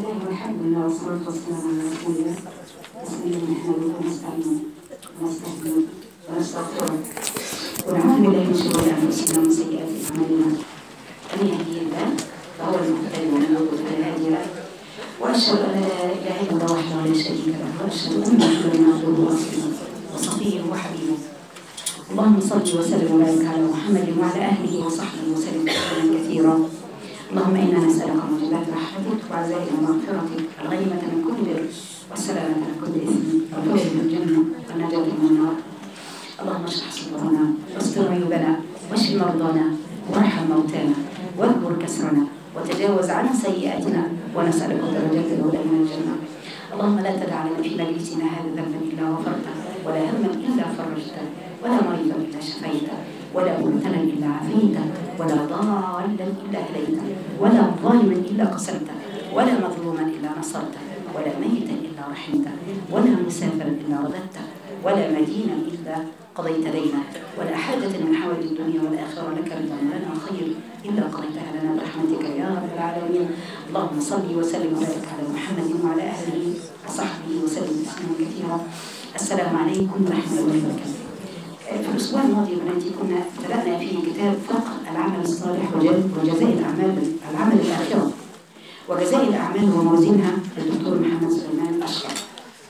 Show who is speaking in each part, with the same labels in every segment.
Speaker 1: والحمد لله والصلاة والسلام على رسول الله سيدنا محمد ونستعينه ونستهديه ونستغفره ونعوذ بالله من شرور أنفسنا ومن سيئات أعمالنا من يهدي الله فهو المهتدي ومن يضلل فلا هادي له وأشهد أن لا إله إلا الله وحده لا شريك له وأشهد أن محمدا عبده ورسوله وصفيه وحبيبه اللهم صل وسلم وبارك على محمد وعلى اهله وصحبه وسلم تسليما كثيرا اللهم انا نسالك موجبات رحمتك وعزائم مغفرتك الغنيمه من كل بر والسلامه من كل اثم والفوز بالجنه والنجاه من النار اللهم اشرح صدورنا واستر عيوبنا واشف مرضانا وارحم موتانا واكبر كسرنا وتجاوز عن سيئاتنا ونسالك درجات الاولى من الجنه اللهم لا تدع لنا في مجلسنا هذا ذنبا الا غفرته ولا هما الا فرجته ولا مريضا الا شفيته ولا مبتلا الا عافيته ولا ضالا الا هديته ولا ظالما الا قسمته ولا مظلوما الا نصرته ولا ميتا الا رحمته ولا مسافرا الا رددته ولا مدينا الا قضيت دينه ولا حاجة من حوائج الدنيا والآخرة لك رضا لنا خير إلا قضيتها لنا برحمتك يا رب العالمين اللهم صل وسلم وبارك على محمد وعلى أهله وصحبه وسلم تسليما كثيرا السلام عليكم ورحمة الله وبركاته في الأسبوع الماضي يا بناتي كنا بدأنا في كتاب فقه العمل الصالح وجزاء الأعمال العمل الآخرة وجزاء الأعمال وموازينها للدكتور محمد سليمان الأشرف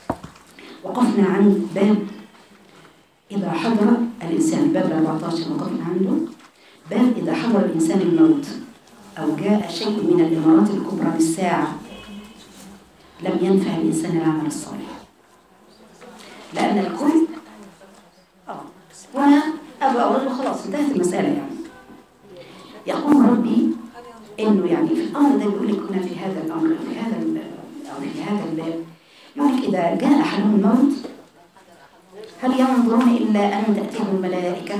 Speaker 1: وقفنا عن باب إذا حضر الإنسان باب 14 وقفنا عنده باب إذا حضر الإنسان الموت أو جاء شيء من الإمارات الكبرى بالساعة لم ينفع الإنسان العمل الصالح لأن الكل آه وأنا أبى أقول له خلاص انتهت المسألة يعني يقول ربي إنه يعني في الأمر ده بيقول لك هنا في هذا الأمر في هذا أو في هذا الباب يقول لك إذا جاء أحدهم الموت هل ينظرون إلا أن تأتيهم الملائكة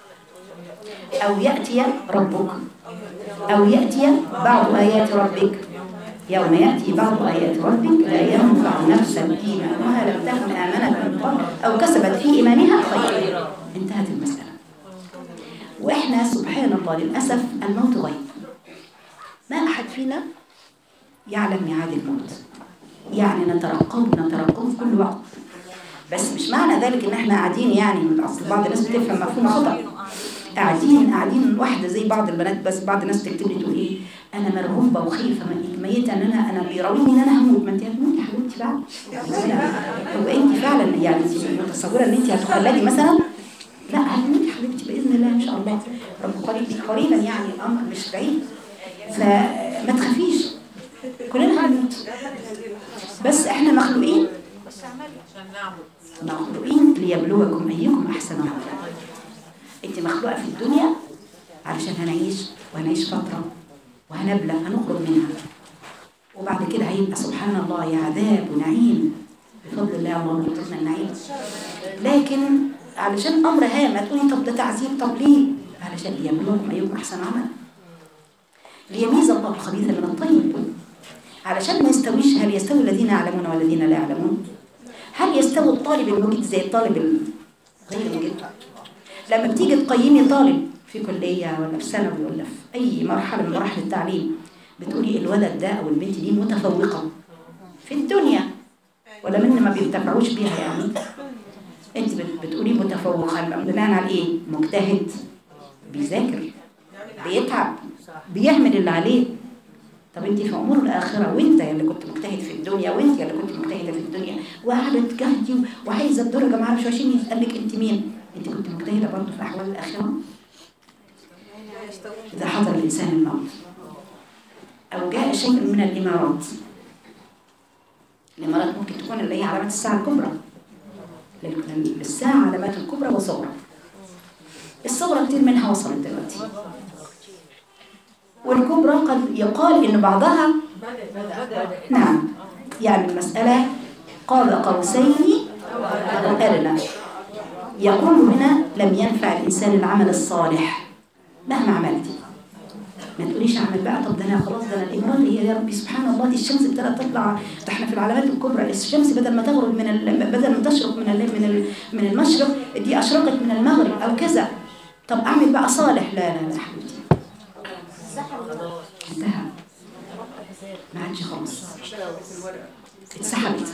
Speaker 1: أو يأتي ربك أو يأتي بعض آيات ربك يوم يأتي بعض آيات ربك لا ينفع نفسا إيمانها لم تكن آمنت من قبل أو كسبت في إيمانها خيرا انتهت المسألة وإحنا سبحان الله للأسف الموت غيب ما أحد فينا يعلم ميعاد الموت يعني نترقب نترقب في كل وقت بس مش معنى ذلك ان احنا قاعدين يعني من اصل بعض الناس بتفهم مفهوم خطا قاعدين قاعدين واحده زي بعض البنات بس بعض الناس تكتب لي تقول ايه انا مرعوبه وخايفه ميته ان انا انا بيراوني ان انا هموت ما انت هتموتي يا حبيبتي بعد هو انت فعلا يعني انت متصوره ان انت هتخلدي مثلا لا هتموتي يا حبيبتي باذن الله ان شاء الله رب قريب قريبا يعني الامر مش بعيد فما تخافيش كلنا هنموت بس احنا مخلوقين مخلوقين ليبلوكم أيكم أحسن عملا أنت مخلوقة في الدنيا علشان هنعيش وهنعيش فترة وهنبلغ هنخرج منها وبعد كده هيبقى سبحان الله يا عذاب ونعيم بفضل الله اللهم ارزقنا النعيم لكن علشان أمر هام تقولي طب ده تعذيب طب ليه؟ علشان ليبلوكم أيكم أحسن عملا ليميز الله الخبيث من الطيب علشان ما يستويش هل يستوي الذين يعلمون والذين لا يعلمون هل يستوي الطالب المجد زي الطالب غير المجد لما بتيجي تقيمي طالب في كلية ولا في ثانوي ولا في أي مرحلة من مراحل التعليم بتقولي الولد ده أو البنت دي متفوقة في الدنيا ولا من ما بينتفعوش بيها يعني انت بتقولي متفوقة بناء على ايه مجتهد بيذاكر بيتعب بيعمل اللي عليه طب انت في امور الاخره وانت اللي كنت مجتهد في الدنيا وانت اللي كنت مجتهده في الدنيا وقاعده تجهدي وعايزه الدرجه ما اعرفش عشان يسالك انت مين انت كنت مجتهده برضه في احوال الاخره اذا حضر الانسان الموت او جاء شيء من الامارات الامارات ممكن تكون اللي هي علامات الساعه الكبرى للساعه علامات الكبرى وصغرى الصغرى كتير منها وصلت دلوقتي والكبرى قد يقال إن بعضها نعم يعني المسألة قال قوسين أو أدنى يقول هنا لم ينفع الإنسان العمل الصالح مهما عملت ما تقوليش اعمل بقى طب ده انا خلاص ده انا الامراه اللي هي يا ربي سبحان الله دي الشمس ابتدت تطلع ده احنا في العلامات الكبرى الشمس بدل ما تغرب من ال... بدل ما تشرق من ال... من ال... من المشرق دي اشرقت من المغرب او كذا طب اعمل بقى صالح لا لا لا حبيبتي انتهى ما عادش خالص اتسحبت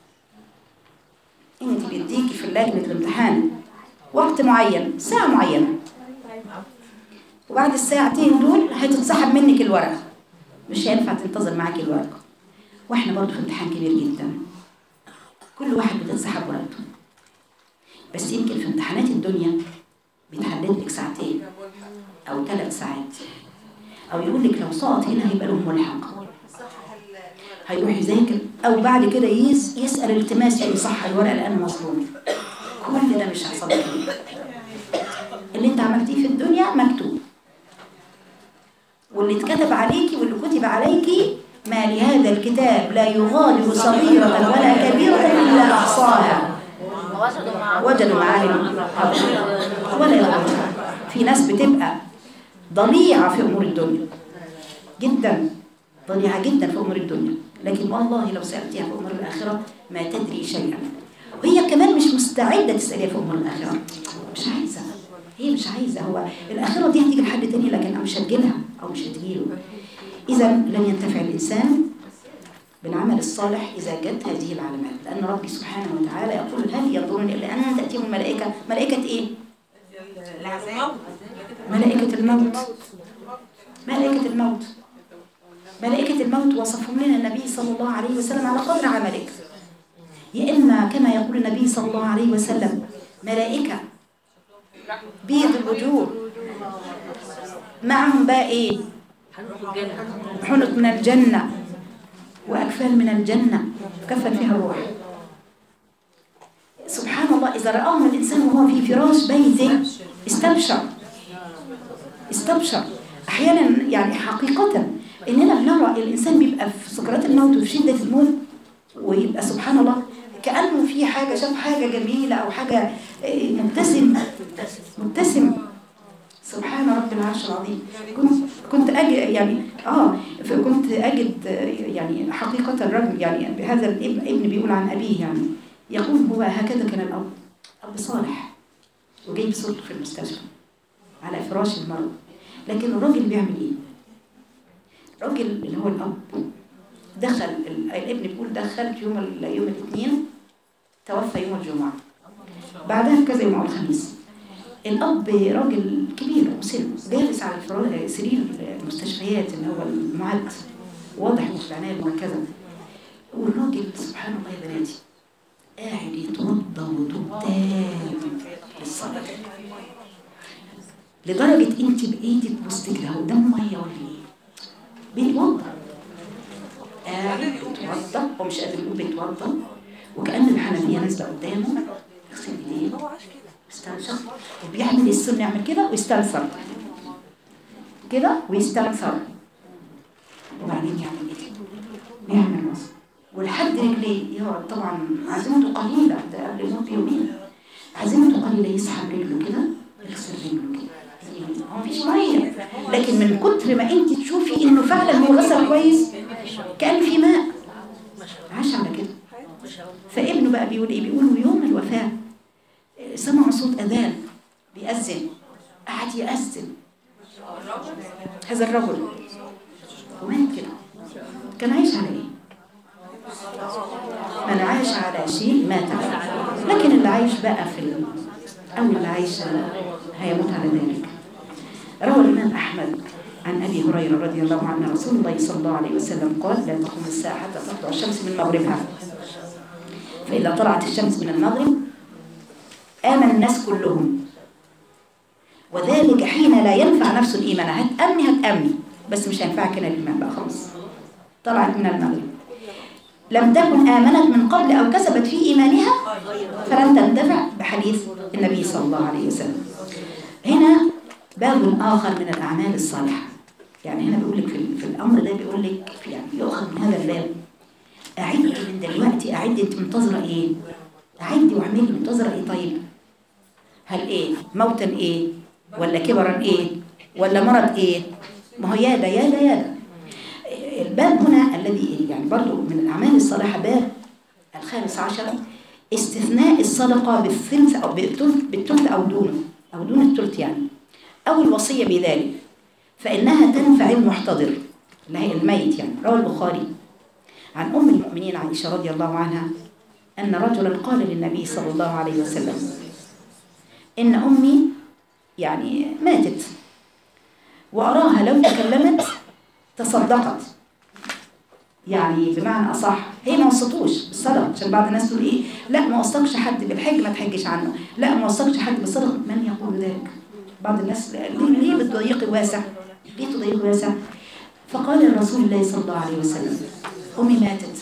Speaker 1: انت بيديكي في لجنة الامتحان وقت معين ساعة معينة وبعد الساعتين دول هتتسحب منك الورقة مش هينفع تنتظر معاكي الورقة واحنا برضه في امتحان كبير جدا كل واحد بتتسحب ورقته بس يمكن في امتحانات الدنيا بيتحدد لك ساعتين او ثلاث ساعات او يقول لك لو سقط هنا هيبقى له ملحق هيروح يذاكر او بعد كده يس يسال التماس يصح الورقه لانه مظلوم كل ده مش هيحصل لك اللي انت عملتيه في الدنيا مكتوب واللي اتكتب عليكي واللي كتب عليكي ما لهذا الكتاب لا يغادر صغيرة ولا كبيرة إلا أحصاها وجدوا معالم ولا يغادر في ناس بتبقى ضليعة في أمور الدنيا جدا ضليعة جدا في أمور الدنيا لكن والله لو سألتيها في أمور الآخرة ما تدري شيئا وهي كمان مش مستعدة تسأليها في أمور الآخرة مش عايزة هي مش عايزة هو الآخرة دي هتيجي لحد تاني لكن مش هتجيلها أو مش هتجيله إذا لن ينتفع الإنسان بالعمل الصالح إذا جت هذه العلامات لأن ربي سبحانه وتعالى يقول هل ينظرون إلا أن تأتيهم الملائكة ملائكة إيه؟ ملائكة الموت ملائكة الموت ملائكة الموت وصفهم لنا النبي صلى الله عليه وسلم على قدر عملك يا إما كما يقول النبي صلى الله عليه وسلم ملائكة بيض الوجوه معهم بقى إيه؟ حنط من الجنة وأكفال من الجنة كفل فيها الروح سبحان الله إذا رآهم الإنسان وهو في فراش بيته استبشر استبشر أحيانا يعني حقيقة إننا بنرى الإنسان بيبقى في سكرات الموت وفي شدة الموت ويبقى سبحان الله كأنه في حاجة شاف حاجة جميلة أو حاجة مبتسم مبتسم سبحان رب العرش العظيم كنت كنت أجد يعني اه كنت أجد يعني حقيقة الرجل يعني بهذا الابن ابن بيقول عن أبيه يعني يقول هو هكذا كان الأب أب صالح وجايب صورته في المستشفى على فراش المرض لكن الراجل بيعمل ايه؟ الراجل اللي هو الأب دخل الابن بيقول دخلت يوم يوم الاثنين توفى يوم الجمعة بعدها كذا يوم الخميس الأب راجل كبير مسن جالس على سرير المستشفيات اللي هو المعد واضح في العناية المركزة والراجل سبحان الله يا بناتي قاعد يتوضا وضوء تام للصلاة لدرجة انت بإيدك بوسط كده قدام مية ولا ايه؟ بيتوضا قاعد يتوضا ومش قادر يقول بيتوضا وكأن الحنفية نازلة قدامه يغسل ايديه استنشق وبيعمل السنة يعمل كده ويستنثر كده ويستنثر وبعدين يعمل ايه؟ يعمل مصر ولحد رجليه يقعد طبعا عزيمته قليلة ده قبل الموت بيومين عزيمته قليلة يسحب رجله كده يغسل رجله كده هو مفيش ميه لكن من كتر ما انت تشوفي انه فعلا هو غسل كويس كان في ماء عاش على كده فابنه بقى بيقول ايه بيقول يوم الوفاه سمعوا صوت اذان بيأذن قعد يأذن هذا الرجل ومات كده كان عايش على ايه من عاش على شيء مات عليه لكن اللي عايش بقى في ال... او اللي عايش هيموت على ذلك روى الإمام أحمد عن أبي هريرة رضي الله عنه رسول الله صلى الله عليه وسلم قال لا تقوم الساعة حتى تطلع الشمس من مغربها فإذا طلعت الشمس من المغرب آمن الناس كلهم وذلك حين لا ينفع نفس الإيمان هتأمني هتأمني بس مش هينفعك هنا الإيمان بقى خلاص طلعت من المغرب لم تكن آمنت من قبل أو كسبت في إيمانها فلن تنتفع بحديث النبي صلى الله عليه وسلم هنا باب آخر من الأعمال الصالحة يعني هنا بيقول لك في, في الأمر ده بيقول لك يعني يؤخذ من هذا الباب أعدي من دلوقتي أعدي أنت منتظرة إيه؟ أعدي واعملي منتظرة إيه طيب؟ هل إيه؟ موتا إيه؟ ولا كبرا إيه؟ ولا مرض إيه؟ ما هو يادا يادا يادا الباب هنا الذي يعني برضو من الأعمال الصالحة باب الخامس عشر استثناء الصدقة بالثلث أو بالثلث أو دونه أو دون الثلث يعني أو الوصية بذلك فإنها تنفع المحتضر اللي هي الميت يعني روى البخاري عن أم المؤمنين عائشة رضي الله عنها أن رجلا قال للنبي صلى الله عليه وسلم إن أمي يعني ماتت وأراها لو تكلمت تصدقت يعني بمعنى أصح هي ما وصتوش بالصدق عشان بعض الناس تقول إيه لا ما وصكش حد بالحج ما تحجش عنه لا ما وصكش حد بالصدق من يقول ذلك بعض الناس ليه, ليه بتضيق واسع ليه تضيق واسع فقال الرسول الله صلى الله عليه وسلم أمي ماتت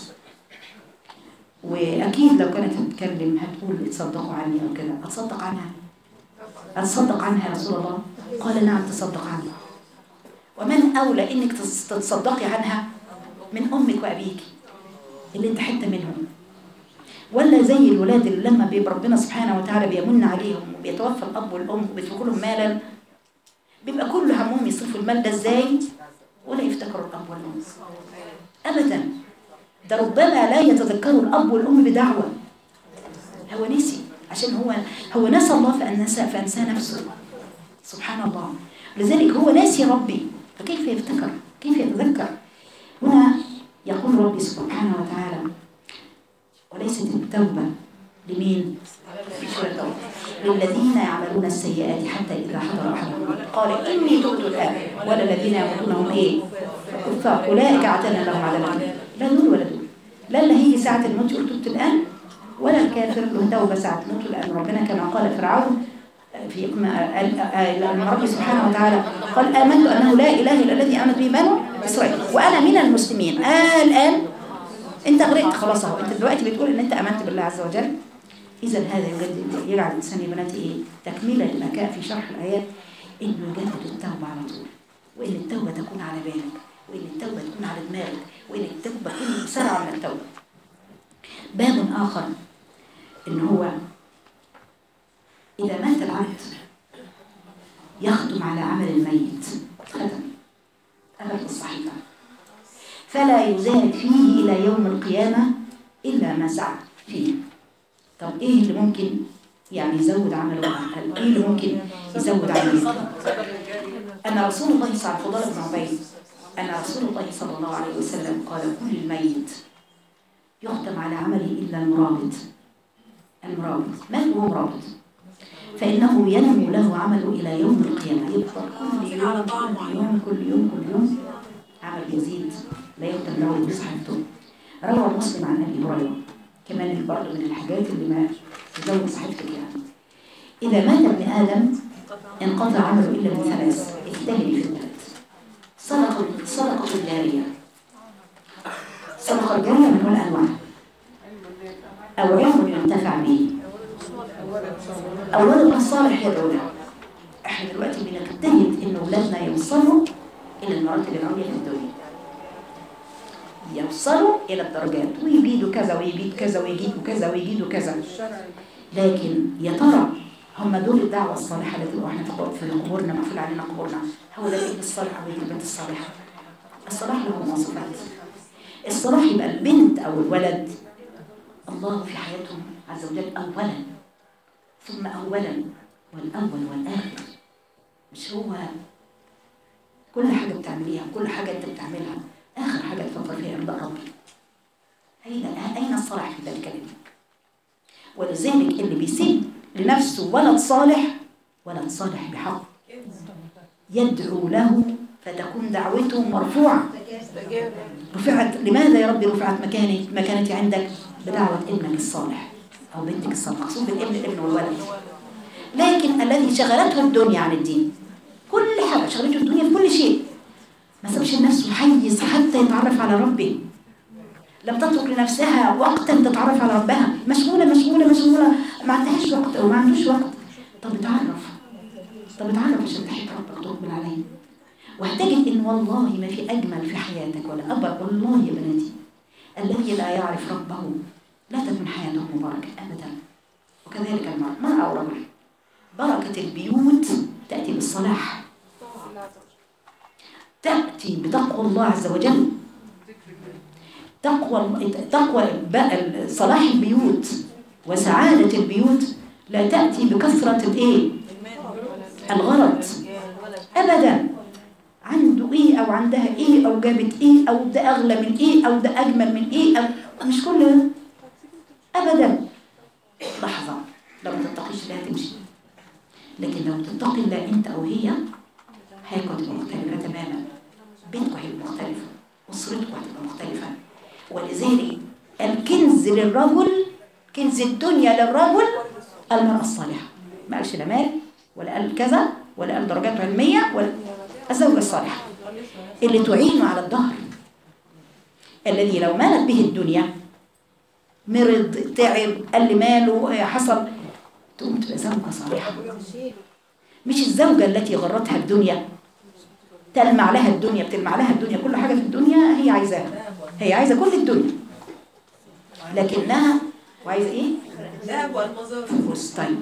Speaker 1: وأكيد لو كانت هتتكلم هتقول تصدقوا عني أو كده أتصدق عنها أتصدق عنها يا رسول الله قال نعم تصدق عنها ومن أولى إنك تص- تتصدقي عنها من أمك وأبيك اللي أنت حتة منهم ولا زي الولاد اللي لما بيبقى ربنا سبحانه وتعالى بيمن عليهم وبيتوفى الأب والأم وبيتركوا لهم مالا بيبقى كل همهم يصرفوا المال ده إزاي ولا يفتكروا الأب والأم أبدا ده ربما لا يتذكروا الأب والأم بدعوة هو نسي عشان هو هو نسى الله فأنسى فأنسى نفسه سبحان الله لذلك هو ناسي ربي فكيف يفتكر كيف يتذكر هنا يقول ربي سبحانه وتعالى وليست التوبة لمين؟ مفيش ولا توبة للذين يعملون السيئات حتى إذا حضر أحدهم قال إني تبت الآن ولا الذين يموتون هم إيه؟ كفار أولئك اعتدنا لهم عذابا لا دول ولا دول لا اللي هيجي ساعة الموت يقول تبت الآن ولا الكافر له توبة ساعة موته لأن ربنا كما قال فرعون في لما ربي سبحانه وتعالى قال آمنت أنه لا إله إلا الذي آمنت به بنو إسرائيل وأنا من المسلمين آه الآن أنت غرقت خلاص أهو أنت دلوقتي بتقول إن أنت آمنت بالله عز وجل إذا هذا يجدد يجعل الإنسان يا بناتي إيه تكملة لما كان في شرح الآيات إنه يجدد التوبة على طول وإن التوبة تكون على بالك وإن التوبة تكون على دماغك وإن التوبة تكون بسرعة من التوبة باب آخر إن هو إذا مات العبد يختم على عمل الميت ختم أبد الصحيفة فلا يزاد فيه إلى يوم القيامة إلا ما سعى فيه طب إيه اللي ممكن يعني يزود عمله إيه اللي ممكن يزود عمله أن رسول الله صلى الله عليه وسلم عبيد أن رسول الله صلى الله عليه وسلم قال كل الميت يختم على عمله إلا المرابط المرابط من هو مرابط فإنه ينمو له عمله إلى يوم القيامة يفضل كل يوم كل يوم كل يوم كل يوم عمل يزيد لا يكتب له بصحته روى مسلم عن أبي هريرة كمان برضه من الحاجات اللي ما تزود صحتك يعني إذا مات ابن آدم انقطع عمله إلا من ثلاث اجتهدي في الثلاث صدقة صدقة جارية صدقة جارية من كل أنواع أو علم ينتفع به أو ولد صالح يدعو له احنا دلوقتي بنجتهد ان اولادنا يوصلوا الى المراتب العليا في الدنيا يوصلوا الى الدرجات ويجيدوا كذا ويجيدوا كذا ويجيدوا كذا ويجيدوا كذا لكن يا ترى هم دول الدعوة الصالحة اللي تبقوا احنا في قبور- في قبورنا مقفول علينا قبورنا هو ده الابن الصالح او البنت الصالحة الصلاح له مواصفات الصلاح يبقى البنت او الولد الله في حياتهم عز وجل اولا ثم اولا والاول والاخر مش هو كل حاجة بتعمليها كل حاجة انت بتعملها اخر حاجة تفكر فيها رضا ربي اين اين الصلاح في ذلك الكلمة ولذلك اللي بيسيب لنفسه ولد صالح ولد صالح بحق يدعو له فتكون دعوته مرفوعة رفعت لماذا يا ربي رفعت مكاني مكانتي عندك بدعوة ابنك الصالح أو بنتك الصالح مقصود بالابن الابن والولد لكن الذي شغلته الدنيا عن الدين كل حاجة شغلته الدنيا في كل شيء ما سابش لنفسه حيز حتى يتعرف على ربه لم تترك لنفسها وقتا تتعرف على ربها مشغولة مشغولة مشغولة ما عندهاش وقت أو ما عندوش وقت طب اتعرف طب اتعرف عشان تحب ربك تقبل عليه وهتجد ان والله ما في اجمل في حياتك ولا ابر والله يا بناتي الذي لا يعرف ربه لا تكون حياته مباركه ابدا وكذلك المرء مرأة او رجل بركه البيوت تاتي بالصلاح تاتي بتقوى الله عز وجل تقوى تقوى بقى صلاح البيوت وسعاده البيوت لا تاتي بكثره الايه الغلط ابدا عنده ايه
Speaker 2: او عندها ايه او جابت ايه او ده اغلى من ايه او ده اجمل من ايه او مش كل ده ابدا لحظه لو ما تتقيش الله تمشي لكن لو تتقي الله انت او هي حياتكم هتبقى مختلفه تماما بيتكم هيبقى مختلف اسرتكم هتبقى مختلفه ولذلك الكنز للرجل كنز الدنيا للرجل المرأة الصالحة ما قالش لا مال ولا قال كذا ولا قال درجات علمية ولا الزوجة الصالحة اللي تعينه على الظهر الذي لو مالت به الدنيا مرض تعب قل ماله حصل تقوم تبقى زوجة صالحة مش الزوجة التي غرتها الدنيا تلمع لها الدنيا بتلمع لها الدنيا كل حاجة في الدنيا هي عايزاها هي عايزة كل الدنيا لكنها وعايزة ايه؟
Speaker 3: الذهب والمظاهر
Speaker 2: فلوس طيب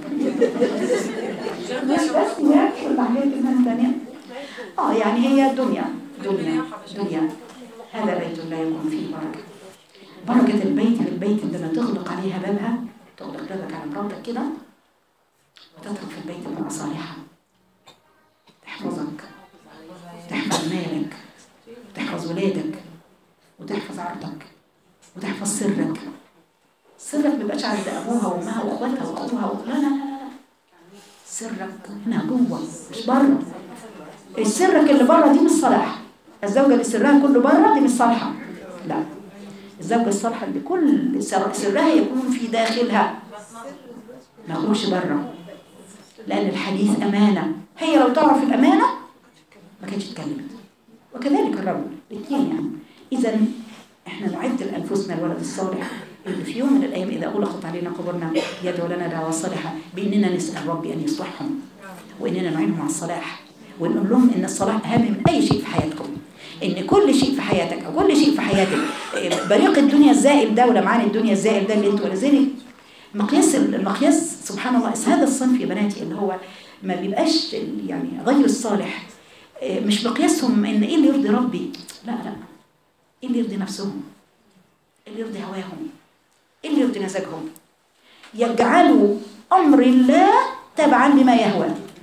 Speaker 2: مش بس هي كل حاجات كمان تانية اه يعني هي دنيا دنيا دنيا هذا بيت لا يكون فيه بركة بركة البيت في البيت عندما تغلق عليها بابها تغلق بابك على مراتك كده وتترك في البيت امرأة صالحة تحفظك تحفظ مالك تحفظ ولادك وتحفظ عرضك وتحفظ سرك سرك ما بيبقاش عند ابوها وامها واخواتها واخوها و... لا لا لا لا سرك هنا جوه مش بره السرك اللي بره دي مش صلاح الزوجه اللي سرها كله بره دي مش صالحه لا الزوجه الصالحه اللي كل سر- سرها يكون في داخلها ما يخرجش بره لان الحديث امانه هي لو تعرف الامانه ما كانتش اتكلمت وكذلك الرجل الاثنين يعني اذا احنا نعد لانفسنا الولد الصالح اللي في يوم من الايام اذا اغلقت علينا قبورنا يدعو لنا دعوه صالحه باننا نسال ربي ان يصلحهم واننا نعينهم على الصلاح ونقول لهم ان الصلاح اهم من اي شيء في حياتكم ان كل شيء في حياتك او كل شيء في حياتك إيه، بريق الدنيا الزائل ده ولمعان الدنيا الزائل ده اللي انتوا ولذلك مقياس المقياس سبحان الله هذا الصنف يا بناتي اللي هو ما بيبقاش يعني غير الصالح إيه، مش مقياسهم ان ايه اللي يرضي ربي لا لا ايه اللي يرضي نفسهم ايه اللي يرضي هواهم ايه اللي يرضي مزاجهم يجعلوا امر الله تبعا لما يهوى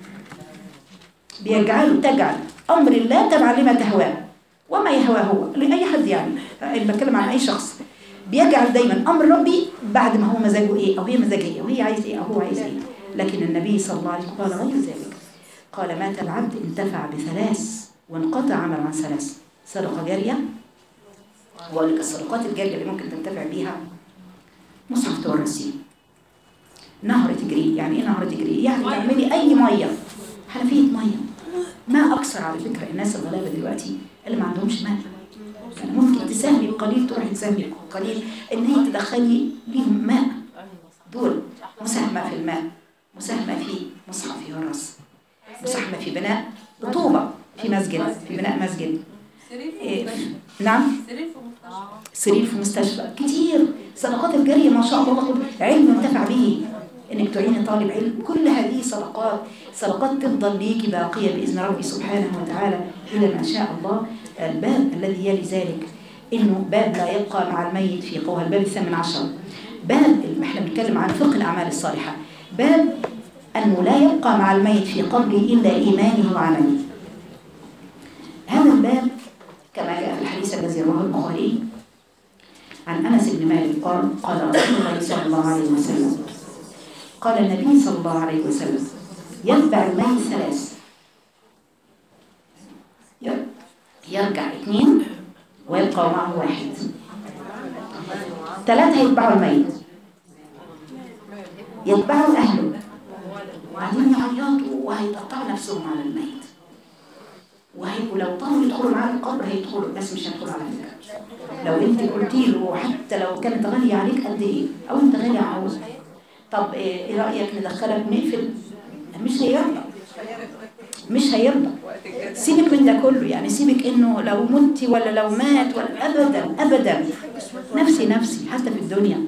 Speaker 2: بيجعلوا تجعل امر الله تبعا لما تهواه وما يهوى هو لاي حد يعني اللي بتكلم عن اي شخص بيجعل دايما امر ربي بعد ما هو مزاجه ايه او هي مزاجه ايه وهي عايز ايه او هو عايز ايه لكن النبي صلى الله عليه وسلم قال غير ذلك قال مات العبد انتفع بثلاث وانقطع عمل عن ثلاث صدقه جاريه واقول لك الصدقات الجاريه اللي ممكن تنتفع بيها مصحف تورثيه نهر تجري يعني ايه نهر تجري يعني تعملي اي ميه حنفيه ميه ما اكثر على فكره الناس الغلابه دلوقتي اللي ما عندهمش ماء يعني ممكن تساهمي بقليل تروحي تساهمي بقليل ان هي تدخلي ليهم ماء دول مساهمه في الماء مساهمه في مصحف يورث مساهمه في بناء رطوبه في مسجد في بناء مسجد
Speaker 3: سرير
Speaker 2: إيه،
Speaker 3: في
Speaker 2: نعم
Speaker 3: سرير في مستشفى
Speaker 2: سرير في مستشفى كتير صدقات الجارية ما شاء الله علم ينتفع به انك تعيني طالب علم كل هذه صدقات صدقات تفضل ليكي باقية بإذن ربي سبحانه وتعالى إلى ما شاء الله الباب الذي يلي ذلك إنه باب لا يبقى مع الميت في قوها الباب الثامن عشر باب احنا بنتكلم عن فقه الأعمال الصالحة باب أنه لا يبقى مع الميت في قبره إلا إيمانه وعمله هذا الباب كما جاء في الحديث الذي رواه البخاري عن انس بن مالك قال قال رسول الله صلى الله عليه وسلم قال النبي صلى الله عليه وسلم يتبع الميت ثلاث ير- يرجع اثنين ويبقى معه واحد ثلاثة يتبعوا الميت يتبعوا أهله وبعدين يعيطوا وهيقطعوا نفسهم على الميت وهيبقوا لو طلبوا يدخلوا معاه القبر هيدخلوا بس مش هيدخلوا على فكرة لو انت قلتي له حتى لو كانت غالية عليك قد ايه او انت غالي على طب ايه إيه رأيك ندخلك نقفل مش هيرضى مش هيرضى سيبك من ده كله يعني سيبك انه لو متي ولا لو مات ولا ابدا ابدا نفسي نفسي حتى في الدنيا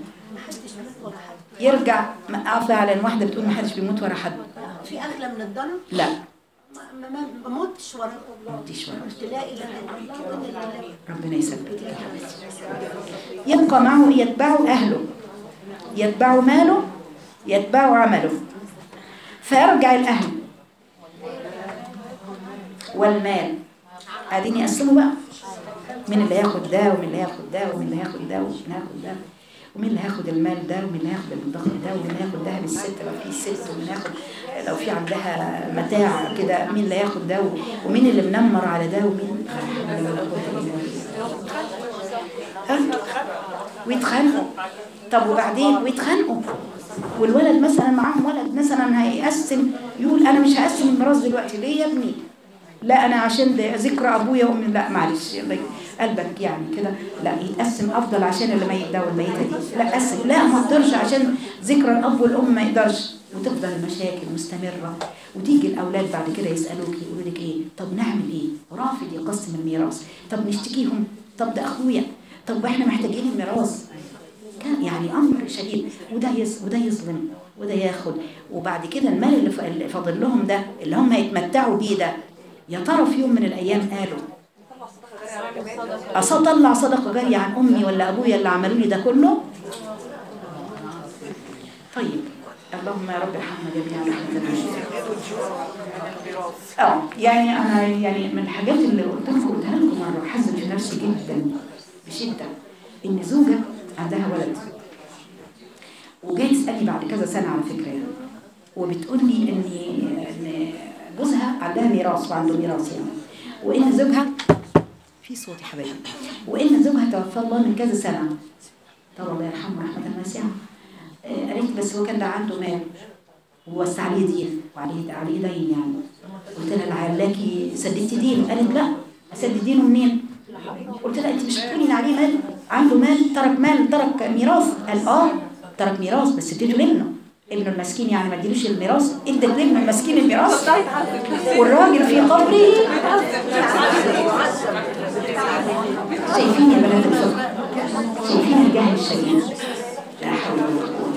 Speaker 2: يرجع ما- اه فعلا واحده بتقول ما حدش بيموت ورا حد
Speaker 4: في أغلى من الظلم
Speaker 2: لا
Speaker 4: ما- ما ما موتش ورا
Speaker 2: ما تجيش ورا
Speaker 4: قلت لا إله إلا الله وإنا إليه
Speaker 2: ربنا يثبتك يا حبيبتي يبقى معه يتبع أهله يتبع ماله يتبع عمله فيرجع الأهل والمال قاعدين يقسموا بقى مين اللي هياخد ده ومين اللي هياخد ده ومين اللي هياخد ده ومين اللي هياخد ده ومين اللي هياخد المال ده ومين اللي هياخد الضغط ده ومين اللي هياخد ذهب الست لو في ست ومين هياخد لو في عندها متاع كده مين اللي هياخد ده ومين اللي منمر على ده ومين لا حول ولا قوة إلا بالله. ها؟ ويتخانقوا طب وبعدين ويتخانقوا والولد مثلا معاهم ولد مثلا هيقسم يقول انا مش هقسم الميراث دلوقتي ليه يا ابني لا انا عشان ده ذكرى ابويا وامي لا معلش يلا قلبك يعني كده لا يتقسم افضل عشان اللي ميت ده والميته دي لا قسم لا ما اقدرش عشان ذكرى الاب والام ما يقدرش وتفضل المشاكل مستمره وتيجي الاولاد بعد كده يسالوك يقولوا لك ايه طب نعمل ايه رافض يقسم الميراث طب نشتكيهم طب ده اخويا طب احنا محتاجين الميراث كان يعني امر شديد وده يس وده يظلم وده ياخد وبعد كده المال اللي ف- اللي فاضل لهم ده اللي هم هيتمتعوا بيه ده يا ترى في يوم من الايام قالوا اطلع صدقه جاريه عن امي ولا ابويا اللي عملوا لي ده كله طيب اللهم يا رب ارحمنا جميعا رحمه اه يعني انا يعني من الحاجات اللي قلت لكم قلتها لكم مره حزن في نفسي جدا بشده ان زوجه عندها ولد وجاي تسالني بعد كذا سنه على فكره يعني وبتقول لي ان ان جوزها عندها ميراث وعنده ميراث يعني وان زوجها في صوت يا حبايبي وان زوجها توفى الله من كذا سنه طبعا الله يرحمه رحمه واسعه آه، قالت لي بس هو كان ده عنده مال ووسع عليه دين وعليه عليه دين يعني قلت لها لعلك سددتي دينه قالت لا اسدد دينه منين قلت لها انت مش بتقولي ان عليه مال عنده مال ترك مال ترك ميراث قال اه ترك ميراث بس اديته لابنه ابنه المسكين يعني ما اديلوش الميراث ادى لابنه المسكين الميراث والراجل في قبره شايفين يا بنات الفقه شايفين الجهل الشديد لا حول ولا قوه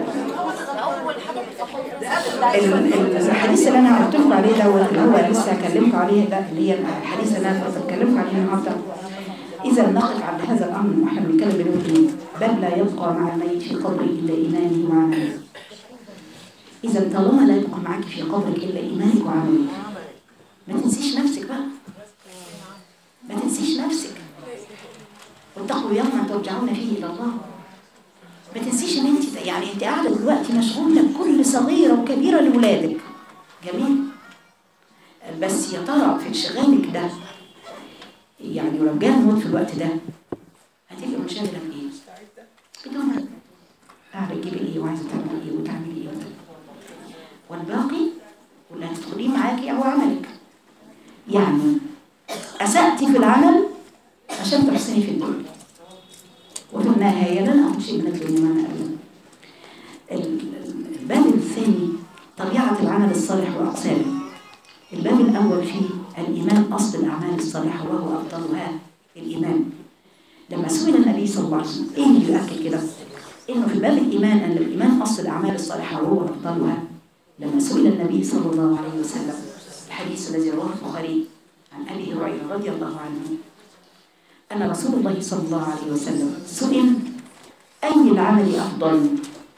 Speaker 2: الا بالله ال- ال- الحديث اللي انا قلت لكم عليه ده اللي هو لسه هكلمكم عليه ده اللي هي الحديث اللي انا كنت بكلمكم عليه النهارده اذا نقف عند هذا الامر واحنا بنتكلم بنقول ايه بل لا يبقى مع الميت في قبره الا ايمانه وعمله اذا طالما لا يبقى معك في قبرك الا ايمانك وعملك ما تنسيش نفسك بقى ما تنسيش نفسك واتقوا يوما ترجعون فيه الى الله ما تنسيش ان انت يعني انت قاعده دلوقتي مشغوله بكل صغيره وكبيره لاولادك جميل بس يا ترى في انشغالك ده يعني ولو جاء الموت في الوقت ده هتبقى منشغله بايه؟ بدون قاعده تجيبي ايه وعايزه تعملي ايه وتعملي ايه وتعملي. والباقي واللي هتدخليه معاكي او عملك يعني اسأتي في العمل عشان تحسني في الدنيا وفي النهاية لن أقول شيء من الإيمان أبدا ال- الباب الثاني طبيعة العمل الصالح وأقسامه الباب الأول فيه الإيمان أصل الأعمال الصالحة وهو أفضلها الإيمان لما سئل النبي صلى الله عليه وسلم إيه اللي يؤكد كده؟ إنه في باب الإيمان أن الإيمان أصل الأعمال الصالحة وهو أفضلها لما سئل النبي صلى الله عليه وسلم الحديث الذي رواه البخاري عن أبي هريرة رضي الله عنه أن رسول الله صلى الله عليه وسلم سئل أي العمل أفضل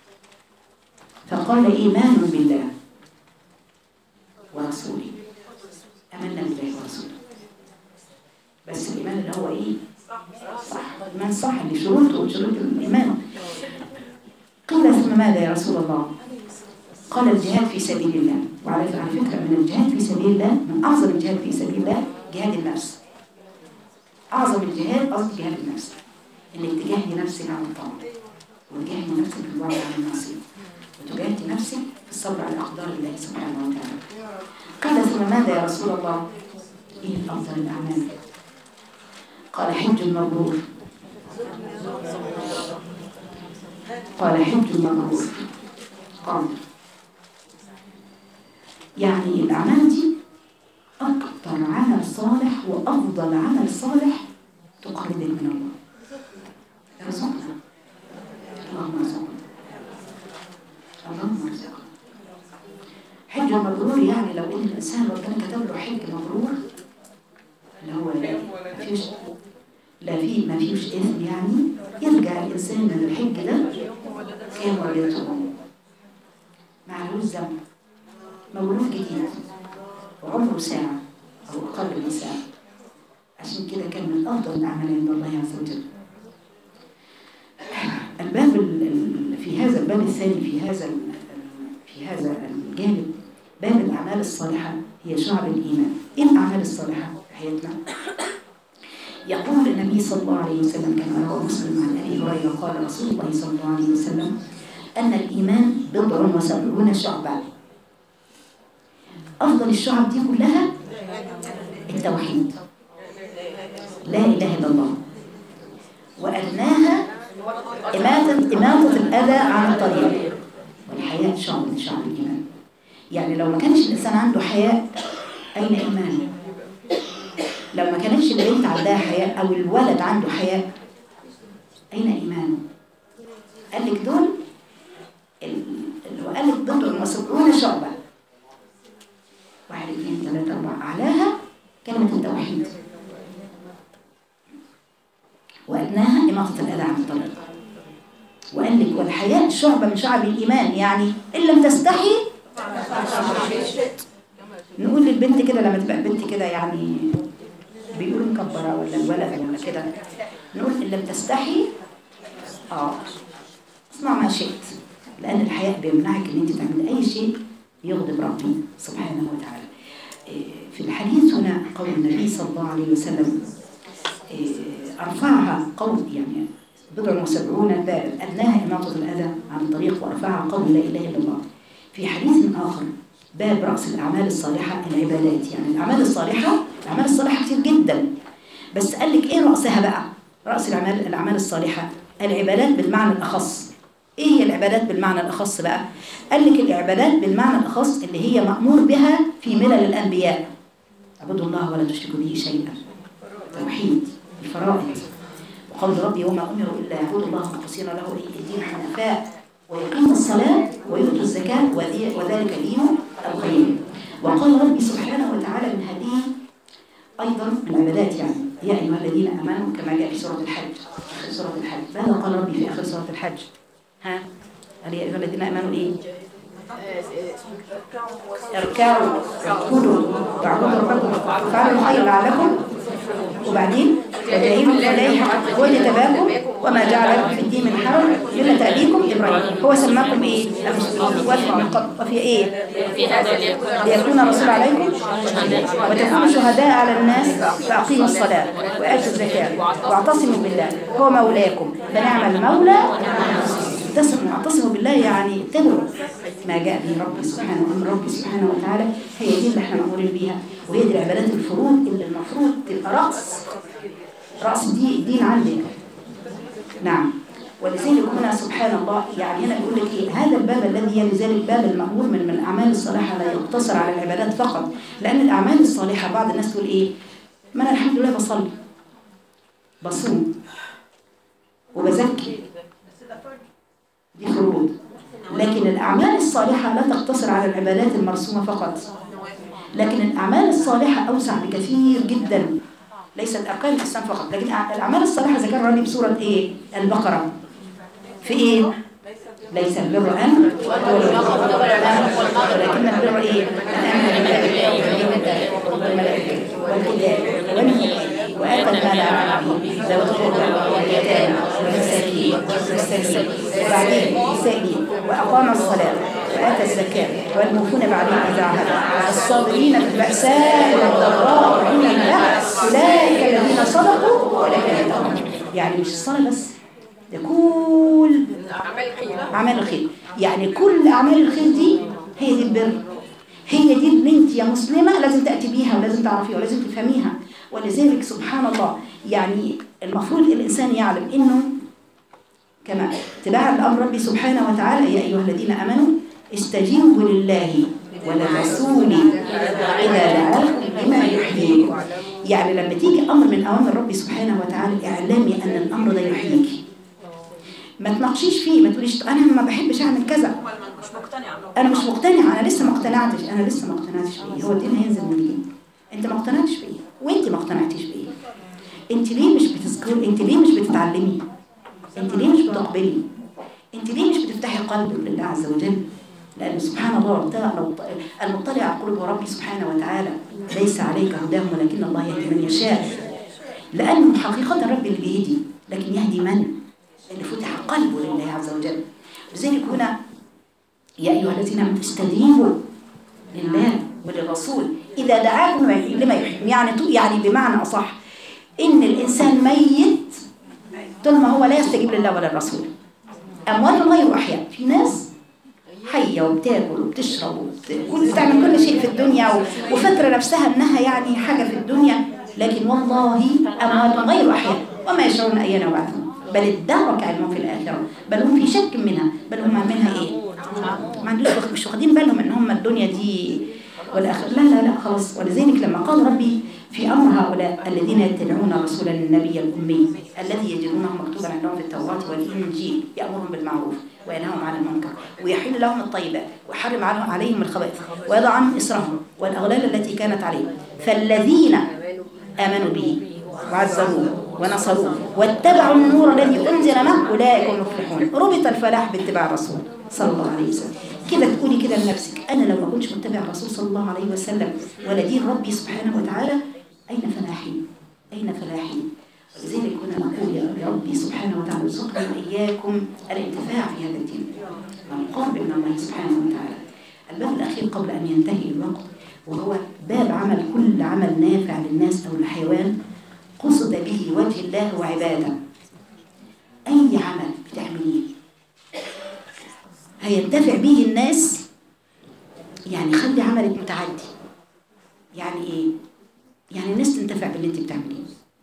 Speaker 2: فقال إيمان بالله ورسوله آمنا بالله ورسوله بس الإيمان اللي هو إيه؟ صح الإيمان صح اللي شروطه شروط الإيمان قيل ثم ماذا يا رسول الله؟ قال الجهاد في سبيل الله وعلى على فكرة من الجهاد في سبيل الله من أعظم الجهاد في سبيل الله جهاد النفس أعظم الجهاد قصد جهاد النفس إنك تجاهدي نفسك على الطاعة وتجاهدي نفسك في الوعي عن المعصية وتجاهدي نفسك في الصبر على أقدار الله سبحانه وتعالى قال ثم ماذا يا رسول الله؟ إيه أفضل الأعمال؟ قال حج مبرور قال حج مبرور قال يعني الأعمال دي أكثر عمل صالح وأفضل عمل صالح تقربك من الله ارزقنا اللهم ارزقنا اللهم ارزقنا حج مبرور يعني لو ان الانسان ربنا كتب له حج مبرور اللي هو ما فيش لا في ما فيش اثم يعني يرجع الانسان من الحج ده كان ولدته معلوش ذنب مولود جديد وعمره ساعة أو أقل من ساعة عشان كده كان من افضل الاعمال عند الله عز وجل الباب ال- ال- في هذا الباب الثاني في هذا ال- في هذا الجانب باب الاعمال الصالحه هي شعب الايمان ايه الاعمال الصالحه في حياتنا يقول النبي صلى الله عليه وسلم كما رواه مسلم عن ابي هريره قال رسول الله صلى الله عليه وسلم ان الايمان بضع وسبعون شعبه افضل الشعب دي كلها التوحيد لا اله الا الله وادناها إماتة إماتة الأذى عن الطريق والحياء شعب من شعب الإيمان يعني لو ما كانش الإنسان عنده حياء أين إيمانه؟ لو ما كانتش البنت عندها حياء أو الولد عنده حياء أين إيمانه؟ قال لك دول ال- ال- وقال لك بضع وسبعون شعبة واحد اثنين ثلاثة أربعة أعلاها كلمة التوحيد وأدناها إماطة الأذى عن الطريق وقال لك والحياء شعبة من شعب الإيمان يعني إن لم تستحي نقول للبنت كده لما تبقى بنت كده يعني بيقولوا مكبرة ولا الولد ولا كده نقول إن لم تستحي آه اسمع ما شئت لأن الحياء بيمنعك إن أنت تعمل أي شيء يغضب ربي سبحانه وتعالى إيه، في الحديث هنا قول النبي صلى الله عليه وسلم إيه، أرفعها قول يعني بضع وسبعون بابا أدناها إماطة الأذى عن الطريق وأرفعها قول لا إله إلا الله في حديث آخر باب رأس الأعمال الصالحة العبادات يعني الأعمال الصالحة الأعمال الصالحة كتير جدا بس قال لك إيه رأسها بقى رأس الأعمال الأعمال الصالحة العبادات بالمعنى الأخص إيه هي العبادات بالمعنى الأخص بقى قال لك العبادات بالمعنى الأخص اللي هي مأمور بها في ملل الأنبياء اعبدوا الله ولا تشركوا به شيئا توحيد الفرائض وقول ربي وما أمروا إلا يعبدوا الله مخلصين له الدين حنفاء ويقيموا الصلاة ويؤتوا الزكاة وذي- وذلك دين القيم وقال ربي سبحانه وتعالى من هذه أيضا من العبادات يعني يا أيها الذين آمنوا كما جاء في سورة الحج في سورة الحج ماذا قال ربي في آخر سورة الحج ها قال يا أيها الذين آمنوا إيه اركعوا اسجدوا واعبدوا ربكم وافعلوا الخير لعلكم وبعدين وجاهدوا فليه واجتباكم وما جعل لكم في الدين من حرج ملة أبيكم إبراهيم هو سماكم إيه؟ المسلمين وفي من قبل وفي إيه؟ ليكون الرسول عليكم وتكونوا شهداء على الناس فأقيموا الصلاة وآتوا الزكاة واعتصموا بالله هو مولاكم فنعم المولى اعتصموا اعتصموا بالله يعني اتبعوا ما جاء به ربي سبحانه ومن ربي سبحانه وتعالى هي دي اللي احنا مأمورين بيها وهي دي العبادات الفروض اللي المفروض تبقى رأس رأس دي الدين عندك نعم ولذلك هنا سبحان الله يعني هنا بيقول لك ايه هذا الباب الذي يلي ذلك باب المأمور من من الأعمال الصالحة لا يقتصر على العبادات فقط لأن الأعمال الصالحة بعض الناس تقول ايه ما أنا الحمد لله بصلي بصوم وبزكي دي فروض لكن الأعمال الصالحة لا تقتصر على العبادات المرسومة فقط لكن الأعمال الصالحة أوسع بكثير جدا ليست أركان الإسلام فقط لكن الأعمال الصالحة ذكرها ربي بسورة إيه؟ البقرة في إيه؟ ليس البر أن ولكن البر إيه؟ والملائكة والكتاب والنبي وآتى المال على عبده ذوي القربى واليتامى والمساكين والمستغيثين وبعدين السائلين وأقام الصلاة وآتى الزكاة والموفون بعدين إذا عهدوا الصابرين في البأساء والضراء وحين البأس أولئك الذين صدقوا وأولئك يتقون يعني مش الصلاة بس ده كل أعمال الخير يعني كل أعمال الخير دي هي دي البر هي دي اللي انت يا مسلمة لازم تأتي بيها ولازم تعرفيها ولازم تفهميها ولذلك سبحان الله يعني المفروض الإنسان يعلم إنه كما اتباعا لأمر ربي سبحانه وتعالى يا أيها الذين آمنوا استجيبوا لله وللرسول إذا دعاكم لما يحييكم يعني لما تيجي أمر من أوامر ربي سبحانه وتعالى اعلمي أن الأمر ده يحييكي ما تناقشيش فيه ما تقوليش انا ما بحبش اعمل كذا
Speaker 3: مش مقتنعة
Speaker 2: انا مش مقتنعه انا لسه ما اقتنعتش انا لسه ما اقتنعتش بايه هو الدين هينزل منين انت ما اقتنعتش بايه وانت ما اقتنعتيش بايه انت ليه مش بتذكري انت ليه مش بتتعلمي انت ليه مش بتقبلي انت ليه مش بتفتحي قلبك لله عز وجل لأن سبحان الله لو- المطلع على القلوب هو ربي سبحانه وتعالى ليس عليك هداهم ولكن الله يهدي من يشاء لأنه حقيقة الرب اللي بيهدي لكن يهدي من؟ اللي فتح قلبه لله عز وجل لذلك هنا يا أيها الذين آمنوا استجيبوا لله وللرسول إذا دعاكم لما يحب يعني يعني بمعنى أصح إن الإنسان ميت طول ما هو لا يستجيب لله ولا الرسول أموات غير أحياء في ناس حية وبتاكل وبتشرب وبت- بتعمل كل شيء في الدنيا و- وفاكرة نفسها إنها يعني حاجة في الدنيا لكن والله أموات غير أحياء وما يشعرون أيان يبعثون بل ادارك علمهم في الآخرة بل هم في شك منها بل هم منها إيه ما عندوش مش واخدين بالهم إن هم الدنيا دي والآخرة لا لا لا خلاص ولذلك لما قال ربي في أمر هؤلاء الذين يتبعون رسول النبي الأمي الذي يجدونه مكتوبا عندهم في التوراة والإنجيل يأمرهم بالمعروف وينهاهم عن المنكر ويحل لهم الطيبات ويحرم عنهم- عليهم الخبائث ويضع عنهم إسرهم والأغلال التي كانت عليهم فالذين آمنوا به وعزروه ونصروه واتبعوا النور الذي أنزل معه أولئك هم المفلحون ربط الفلاح باتباع الرسول صلى الله عليه وسلم كده تقولي كده لنفسك أنا لو ما كنتش متبع الرسول صلى الله عليه وسلم ولا دين ربي سبحانه وتعالى أين فلاحي أين فلاحي ولذلك كنا نقول يا ربي سبحانه وتعالى ارزقنا وإياكم الانتفاع في هذا الدين والقرب من الله سبحانه وتعالى الباب الأخير قبل أن ينتهي الوقت وهو باب عمل كل عمل نافع للناس أو الحيوان قصد به وجه الله وعباده أي عمل بتعمليه هينتفع به الناس يعني خلي عملك متعدي يعني ايه يعني الناس تنتفع باللي انت بتعمليه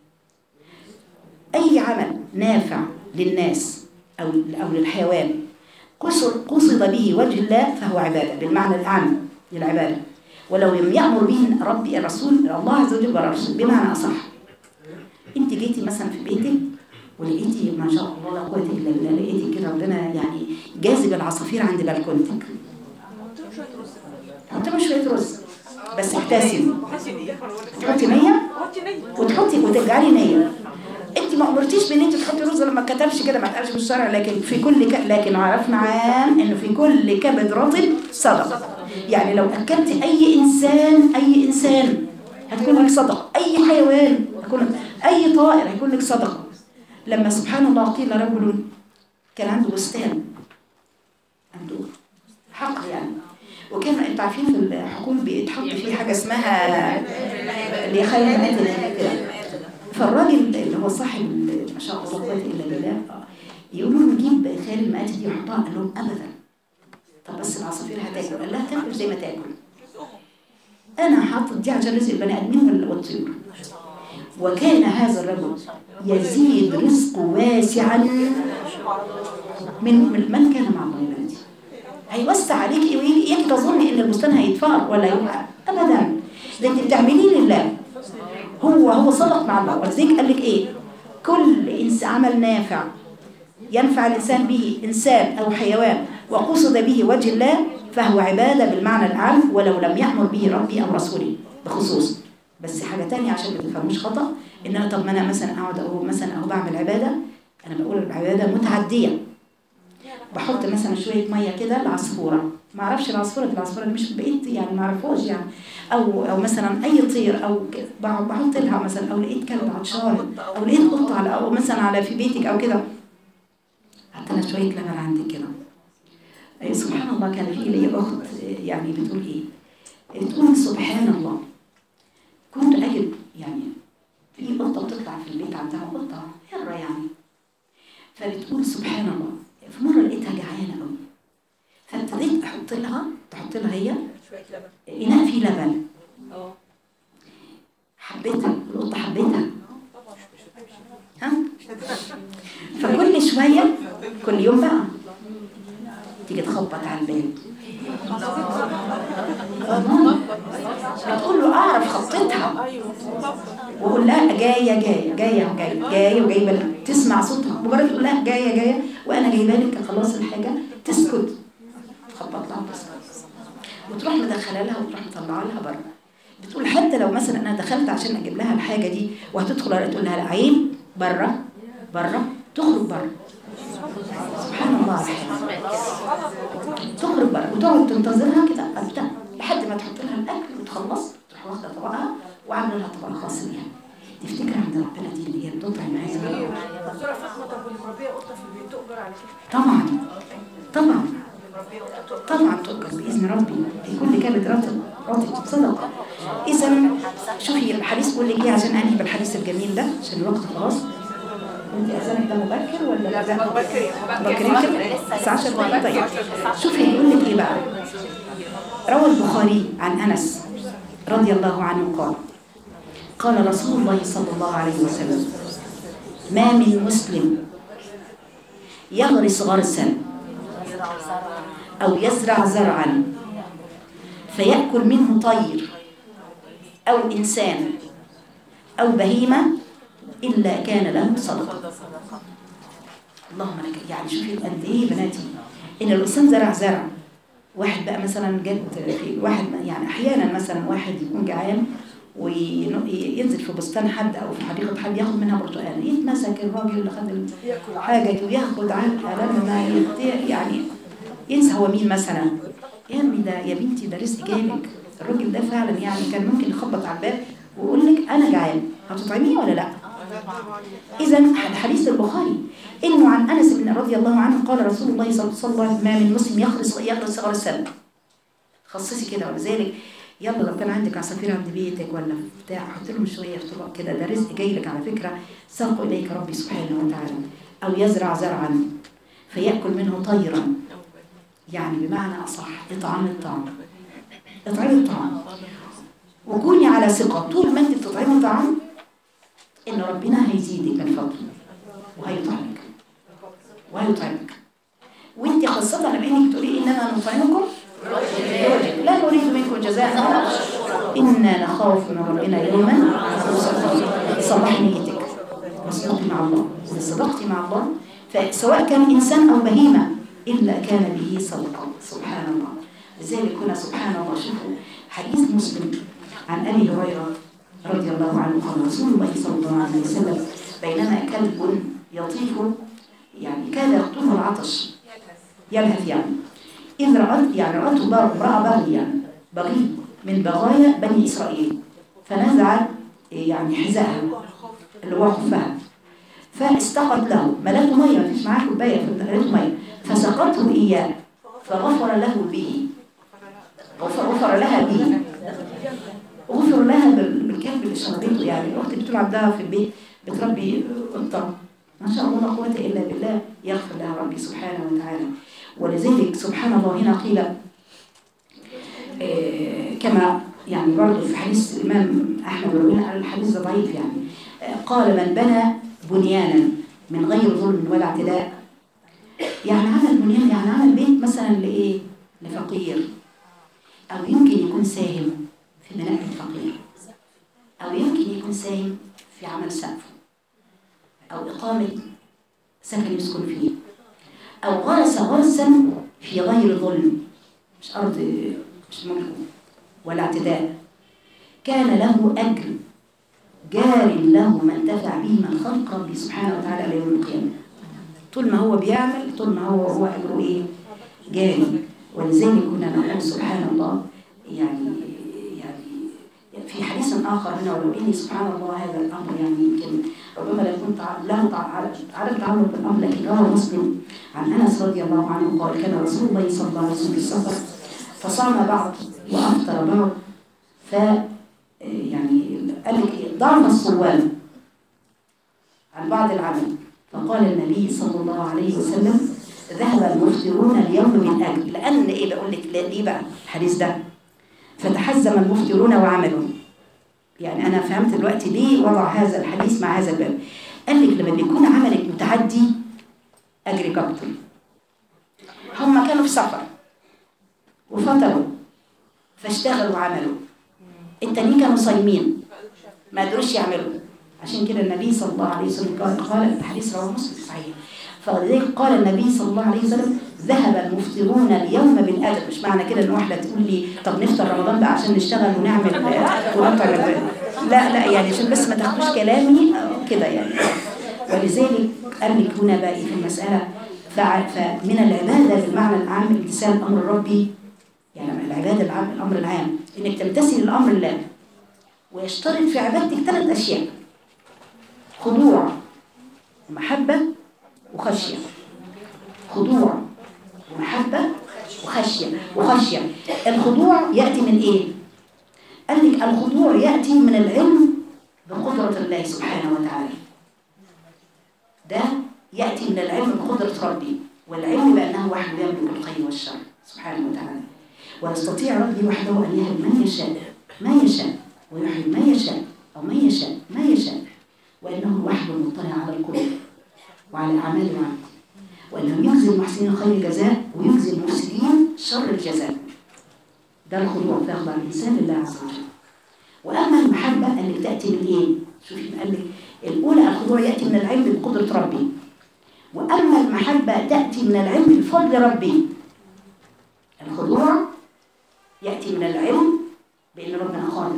Speaker 2: اي عمل نافع للناس او او للحيوان قصد قصد به وجه الله فهو عباده بالمعنى العام للعباده ولو لم يامر به ربي الرسول الله عز وجل والرسول بمعنى اصح انت جيتي مثلا في بيتك ولقيتي ما شاء الله لا قوه الا بالله لقيتي كده ربنا يعني جاذب العصافير عند بلكونتك حطي له شويه رز بس احتسبي تحطي نيه وتحطي وتجعلي نيه انت ما امرتيش بان انت تحطي رز لما كتبش كده ما اتقالش في الشرع لكن في كل ك... لكن عرفنا عام انه في كل كبد رطب صدقه يعني لو اكلت اي انسان اي انسان هتكون لك صدقه اي حيوان هتكون اي طائر هيكون لك صدقه لما سبحان الله قيل رجل كان عنده بستان عنده حقل يعني وكان انتوا عارفين في الحقول بيتحط فيه حاجه اسمها اللي يخلي المآتي كده فالراجل اللي هو صاحب ال- ما شاء الله لا قوه الا بالله يقولوا له نجيب خير المآتي دي ونحطها قال لهم ابدا طب بس العصافير هتاكل قال لها تاكل زي ما تاكل انا حاطط دي عشان رزق البني ادمين وال- والطيور وكان هذا الرجل يزيد رزقه واسعا من من من كان مع الله يا بنتي هيوسع عليك ويجي تظني ان البستان هيتفار ولا يوقع ابدا ده انت بتعمليه لله هو هو صدق مع الله ولذلك قال لك ايه كل انس عمل نافع ينفع الانسان به انسان او حيوان وقصد به وجه الله فهو عباده بالمعنى العام ولو لم يامر به ربي او رسولي بخصوص بس حاجه تانية عشان ما تفهموش خطا ان انا طب ما انا مثلا اقعد اقول مثلا اهو بعمل عباده انا بقول العباده متعديه بحط مثلا شويه ميه كده العصفوره ما اعرفش العصفوره دي العصفوره دي مش بقيت يعني ما اعرفهاش يعني او او مثلا اي طير او كده بح- بحط لها مثلا او لقيت كلب عطشان او لقيت قطه على او مثلا على في بيتك او كده حتى لها شويه لبن عندك كده أي سبحان الله كان في لي اخت يعني بتقول ايه بتقول سبحان الله كنت اجد يعني في قطه بتطلع في البيت عندها قطه حره يعني فبتقول سبحان الله في مره لقيتها جعانه قوي فابتديت احط لها تحط لها هي
Speaker 3: شوية لبن
Speaker 2: اناء فيه لبن
Speaker 3: اه
Speaker 2: حبيتها القطه حبيتها ها فكل شويه كل يوم بقى تيجي تخبط على الباب بتقول له اعرف خطتها واقول لها جايه جايه جايه جايه جايه وجايبه لها تسمع صوتها مجرد تقول لها جايه جايه وانا جايبه لك خلاص الحاجه تسكت تخبط لها وتسكت وتروح مدخله لها وتروح مطلعه لها بره بتقول حتى لو مثلا انا دخلت عشان اجيب لها الحاجه دي وهتدخل ولا تقول لها لا عيب بره بره تخرج بره سبحان الله تخرج بره وتقعد تنتظرها كده أبدا لحد ما تحط لها الاكل وتخلص تروح واخده طبقها وعامله لها طبق خاص بيها تفتكر عند ربنا دي
Speaker 3: بتؤجر على كده
Speaker 2: طبعا طبعا
Speaker 3: مربيه وتؤجر
Speaker 2: طبعا تؤجر باذن ربي في كل كلمه راتب راتب صدقه اذا شوفي الحديث بيقول لك ايه عشان انهي بالحديث الجميل ده عشان الوقت خلاص انت اذانك ده مبكر ولا
Speaker 3: لا
Speaker 2: اذان
Speaker 3: بكري
Speaker 2: مبكرين كده الساعه 10 دقايق طيب شوفي يقول لك ايه بقى روى البخاري عن انس رضي الله عنه قال قال رسول الله صلى الله عليه وسلم ما من مسلم يغرس غرسا أو يزرع زرعا فيأكل منه طير أو إنسان أو بهيمة إلا كان له صدقة اللهم لك يعني شوفي قد إيه بناتي إن الإنسان زرع زرع واحد بقى مثلا جت في واحد يعني أحيانا مثلا واحد يكون جعان وينزل في بستان حد أو في حديقة حد ياخد منها برتقال يتمسك الراجل اللي خد حاجة وياخد علقة لما يت- يعني ينسى هو مين مثلا يا ابني ده يا بنتي ده رزق جالك الراجل ده فعلا يعني كان ممكن يخبط على الباب ويقول لك انا جعان هتطعميه ولا لا اذا الحديث البخاري انه عن انس بن رضي الله عنه قال رسول الله صلى الله عليه وسلم ما من مسلم يخرس يخرس غرسا خصصي كده ولذلك يلا لو كان عندك عصافير عند بيتك ولا بتاع حط لهم شويه في طبق كده ده رزق جاي لك على فكره ساقه اليك ربي سبحانه وتعالى او يزرع زرعا فياكل منه طيرا يعني بمعنى أصح إطعام الطعام إطعام الطعام وكوني على ثقة طول ما أنت بتطعمي الطعام إن ربنا هيزيدك من فضله وهيطعمك وهيطعمك وأنت خاصة لما إنك تقولي إنما نطعمكم لوجه لا نريد منكم جزاء إنا نخاف من ربنا يوما صلحي نيتك واصدقي مع الله إذا صدقتي مع الله فسواء كان إنسان أو بهيمة إلا كان به صدقة سبحان الله لذلك هنا سبحان الله شوفوا حديث مسلم عن أبي هريرة رضي الله عنه قال رسول الله صلى الله عليه وسلم بينما كلب يطيف يعني كاد يقتله العطش يلهث يعني إذ رأت يعني رأته بر- امرأة بغيا بغي من بغايا بني إسرائيل فنزعت يعني حذاءها اللي هو خفها فاستقت له ملته ميه مفيش معاه كوبايه فملته ميه فسقته اياه فغفر له به غفر, غفر لها به غفر لها بال- بالكلب اللي شربته يعني الاخت اللي بتقول عندها في البيت بتربي قطه ما شاء الله لا قوه الا بالله يغفر لها ربي سبحانه وتعالى ولذلك سبحان الله هنا قيل آه، كما يعني برضه في حديث الامام احمد وروينا قال الحديث ده ضعيف يعني آه، قال من بنى بنيانا من غير ظلم ولا اعتداء يعني عمل بنيان يعني عمل بيت مثلا لايه لفقير او يمكن يكون ساهم في بناء الفقير او يمكن يكون ساهم في عمل سقف او اقامه سكن يسكن فيه او غرس غرسا في غير ظلم مش ارض مش ملكه ولا اعتداء كان له اجر جار له ما انتفع به من خلق ربي سبحانه وتعالى على يوم القيامه طول ما هو بيعمل طول ما هو هو اجره ايه جاري ولذلك كنا نقول سبحان الله يعني يعني في حديث اخر هنا ولو اني سبحان الله هذا الامر يعني يمكن ربما لا يكون تع- له تع- على تعلق بالامر لكن روى مسلم عن انس رضي الله عنه قال كان رسول الله صلى الله عليه وسلم في السفر فصام بعض وافطر بعض ف يعني قال لك إيه؟ ضعف الصوام عن بعض العمل فقال النبي صلى الله عليه وسلم ذهب المفطرون اليوم من أجل لأن إيه بقول لك لا- ليه بقى الحديث ده فتحزم المفطرون وعملوا يعني أنا فهمت دلوقتي ليه وضع هذا الحديث مع هذا الباب قال لك لما بيكون عملك متعدي أجرك أكتر هم كانوا في سفر وفطروا فاشتغلوا وعملوا التانيين كانوا صايمين ما قدروش يعملوا عشان كده النبي صلى الله عليه وسلم قال قال الحديث رواه مسلم صحيح فلذلك قال النبي صلى الله عليه وسلم ذهب المفطرون اليوم بالاجر مش معنى كده ان واحده تقول لي طب نفطر رمضان بقى عشان نشتغل ونعمل آه، ونطعم ال- لا لا يعني عشان بس ما تاخدوش كلامي آه، كده يعني ولذلك قال لك هنا بقى إيه في المساله فع- فمن العباده بالمعنى العام امتثال امر ربي يعني العباده العام الامر العام انك تمتثل لامر الله ويشترط في عبادتك ثلاث اشياء خضوع ومحبه وخشيه خضوع ومحبة وخشية وخشية الخضوع يأتي من إيه؟ قال لك الخضوع يأتي من العلم بقدرة الله سبحانه وتعالى ده يأتي من العلم بقدرة ربي والعلم بأنه وحده يملك الخير والشر سبحانه وتعالى ويستطيع ربي وحده أن يهب من يشاء ما يشاء ويحيي ما يشاء أو من يشاء ما يشاء وإنه وحده مطلع على القلوب وعلى أعمال العبد وإنه يجزي المحسنين خير الجزاء ويجزي المفسدين شر الجزاء ده الخضوع تخضع الإنسان لله عز وجل وأما المحبة أنك تأتي من إيه؟ شوفي قال لك الأولى الخضوع يأتي من العلم بقدرة ربي وأما المحبة تأتي من العلم بفضل ربي الخضوع يأتي من العلم بأن ربنا قادر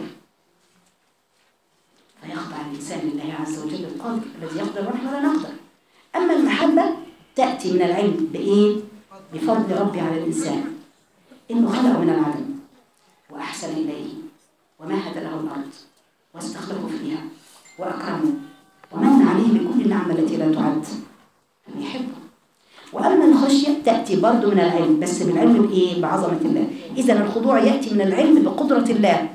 Speaker 2: فيخضع الإنسان لله عز وجل القادر الذي يقدر ونحن لا نقدر أما المحبة تأتي من العلم بإيه؟ بفضل ربي على الإنسان إنه خلقه من العدم وأحسن إليه ومهد له الأرض واستخلفه فيها وأكرمه ومن عليه بكل النعمة التي لا تعد فبيحبه وأما الخشية تأتي برضه من العلم بس بالعلم بإيه؟ بعظمة الله إذا الخضوع يأتي من العلم بقدرة الله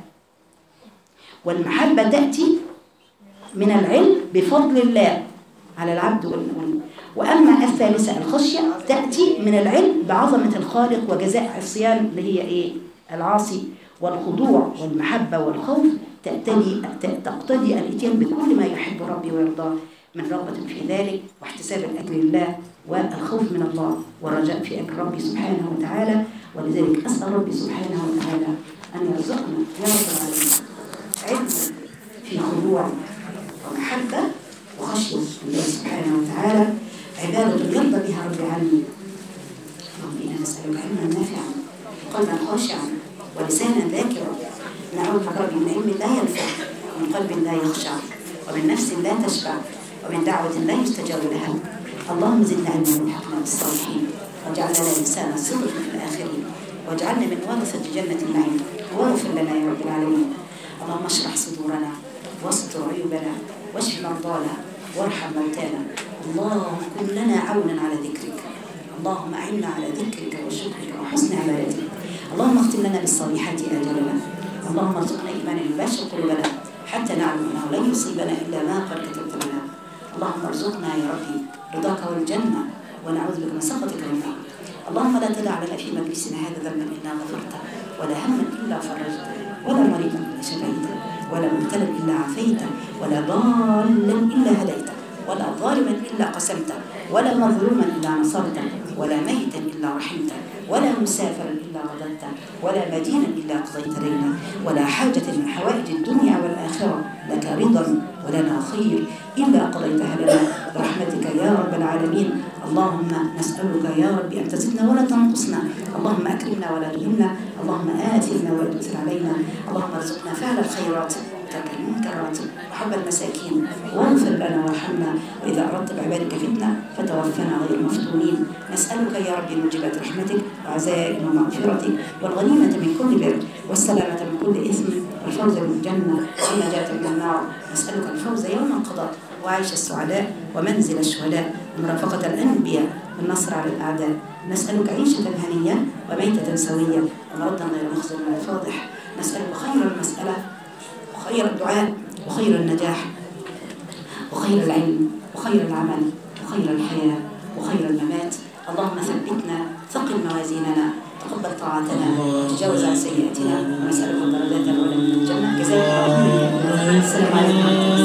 Speaker 2: والمحبة تأتي من العلم بفضل الله على العبد وال... وال- وأما الثالثة الخشية تأتي من العلم بعظمة الخالق وجزاء عصيان اللي هي إيه؟ العاصي والخضوع والمحبة والخوف تأتي تقتضي الإتيان بكل ما يحب ربي ويرضاه من رغبة في ذلك واحتساب الأجر لله والخوف من الله والرجاء في أجر ربي سبحانه وتعالى ولذلك أسأل ربي سبحانه وتعالى أن يرزقنا يا رب العالمين علم في خضوع ومحبة وخشية لله سبحانه وتعالى عبادة يرضى بها رب العالمين اللهم إنا نسألك علما نافعا وقلبا خاشعا ولسانا ذاكرا نعوذ بك ربي من علم لا ينفع ومن قلب لا يخشع ومن نفس لا تشبع ومن دعوة لا يستجاب لها اللهم زدنا علما والحقنا بالصالحين واجعلنا لسان الصدق في الآخرين واجعلنا من ورثة جنة النعيم واغفر لنا يا رب العالمين اللهم اشرح صدورنا واستر عيوبنا واشف مرضانا وارحم موتانا اللهم كن لنا عونا على ذكرك اللهم أعنا على ذكرك وشكرك وحسن عبادتك اللهم اختم لنا بالصالحات آجالنا اللهم ارزقنا إيمانا يباشر قلوبنا حتى نعلم أنه لن يصيبنا إلا ما قد كتبت لنا اللهم ارزقنا يا ربي رضاك والجنة ونعوذ بك من سخطك والنار اللهم لا تدع لنا في مجلسنا هذا ذنبا إلا غفرته ولا هما إلا فرجته ولا مريضا إلا شفيته ولا مبتلا إلا عافيته ولا ضالا إلا هديته ولا ظالما إلا قسمته ولا مظلوما إلا نصرته ولا ميتا إلا رحمته ولا مسافرا إلا رددته ولا مدينا إلا قضيت لنا ولا حاجة من حوائج الدنيا والآخرة لك رضا ولنا خير إلا قضيتها لنا برحمتك يا رب العالمين اللهم نسألك يا رب أن تزدنا ولا تنقصنا اللهم أكرمنا ولا تهنا اللهم آثرنا ولا تؤثر علينا اللهم ارزقنا فعل الخيرات وترك المنكرات وحب المساكين واغفر لنا وارحمنا وإذا أردت بعبادك فتنة فتوفنا غير مفتونين نسألك يا رب موجبات رحمتك وعزائم ومغفرتك والغنيمة من كل بر والسلامة من كل إثم والفوز بالجنة والنجاة من النار نسألك الفوز يوم القضاء وعيش السعداء ومنزل الشهداء ومرافقة الأنبياء والنصر على الأعداء نسألك عيشة هنية وميتة سوية ومرضا غير مخزن ولا فاضح نسألك خير المسألة وخير الدعاء وخير النجاح وخير العلم وخير العمل وخير الحياة وخير الممات اللهم ثبتنا ثقل موازيننا تقبل طاعتنا وتجاوز عن سيئاتنا ونسألك الدرجات العلى من الجنة جزاك الله خيرا السلام عليكم